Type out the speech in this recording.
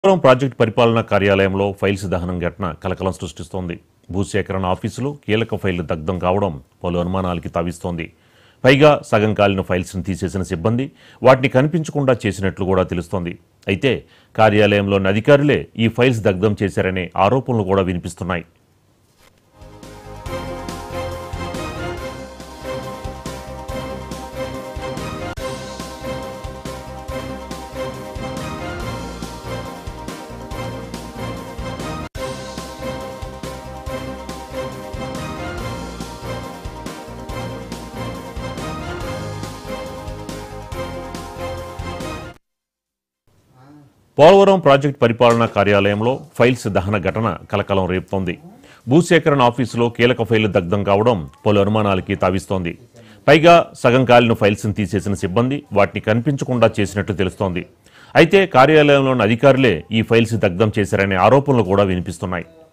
Polavaram project పరిపాలనా కార్యాలయంలో files దహనం ఘటన కలకలం సృష్టిస్తోంది భూసేకరణ ఆఫీసులో కీలక ఫైళ్లు దగ్ధం కావడం పలు అనుమానాలకి తావిస్తోంది పైగా సగం కాలిన ఫైల్స్ను తీసేసిన సిబ్బంది వాటిని కనిపించకుండా చేసినట్లు కూడా తెలుస్తోంది అయితే కార్యాలయంలోని అధికారులే ఈ ఫైల్స్ దగ్ధం చేశారనే ఆరోపణలు కూడా వినిపిస్తున్నాయి పోలవరం ప్రాజెక్టు పరిపాలనా కార్యాలయంలో ఫైల్స్ దహన ఘటన కలకలం రేపుతోంది భూసేకరణ ఆఫీసులో కీలక ఫైళ్లు దగ్ధం కావడం పలు అనుమానాలకి తావిస్తోంది పైగా సగం కాలిన ఫైల్స్ను తీసేసిన సిబ్బంది వాటిని కనిపించకుండా చేసినట్లు తెలుస్తోంది అయితే కార్యాలయంలోని అధికారులే ఈ ఫైల్స్ దగ్ధం చేశారనే ఆరోపణలు కూడా వినిపిస్తున్నాయి